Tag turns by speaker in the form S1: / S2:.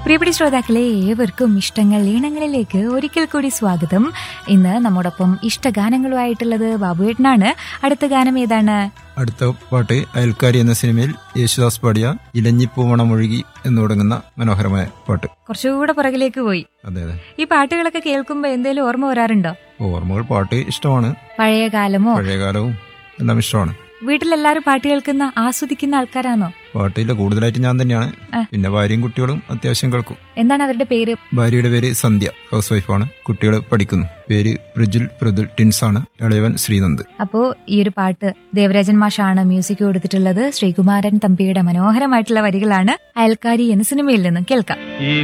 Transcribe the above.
S1: പ്രിയപ്പെട്ട ശ്രോതാക്കളെ ഏവർക്കും ഇഷ്ടങ്ങൾ ഈണങ്ങളിലേക്ക് ഒരിക്കൽ കൂടി സ്വാഗതം ഇന്ന് നമ്മോടൊപ്പം ഇഷ്ടഗാനങ്ങളുമായിട്ടുള്ളത് ബാബുവേട്ടനാണ് അടുത്ത ഗാനം ഏതാണ്
S2: അടുത്ത പാട്ട് അയൽക്കാരി എന്ന സിനിമയിൽ യേശുദാസ് പാടിയ ഇലഞ്ഞിപ്പൂവണമൊഴുകി എന്ന് തുടങ്ങുന്ന മനോഹരമായ പാട്ട്
S1: കുറച്ചുകൂടെ പുറകിലേക്ക് പോയി
S2: അതെ അതെ
S1: ഈ പാട്ടുകളൊക്കെ കേൾക്കുമ്പോ എന്തേലും ഓർമ്മ വരാറുണ്ടോ
S2: ഓർമ്മകൾ പാട്ട് ഇഷ്ടമാണ്
S1: പഴയ കാലമോ
S2: പഴയകാലവും എല്ലാം ഇഷ്ടമാണ്
S1: വീട്ടിലെല്ലാരും പാട്ട് കേൾക്കുന്ന ആസ്വദിക്കുന്ന ആൾക്കാരാണോ
S2: പാട്ടില്ല കൂടുതലായിട്ട് ഞാൻ തന്നെയാണ്
S1: ആ.
S2: പിന്നെ ഭാര്യയും കുട്ടികളും അത്യാവശ്യം കേൾക്കും
S1: എന്താണ് അവരുടെ പേര്
S2: ഭാര്യയുടെ പേര് സന്ധ്യ ഹൗസ് വൈഫാണ് കുട്ടികൾ പഠിക്കുന്നു പേര് പ്രജുൽ പ്രതുൽ ടിൻസ് ആണ് ഇളയവൻ ശ്രീനന്ദ്
S1: അപ്പോ ഈ ഒരു പാട്ട് ദേവരാജൻ മാഷാണ് മ്യൂസിക് കൊടുത്തിട്ടുള്ളത് ശ്രീകുമാരൻ തമ്പിയുടെ മനോഹരമായിട്ടുള്ള വരികളാണ് അയൽക്കാരി എന്ന സിനിമയിൽ നിന്നും കേൾക്കാം
S3: ഈ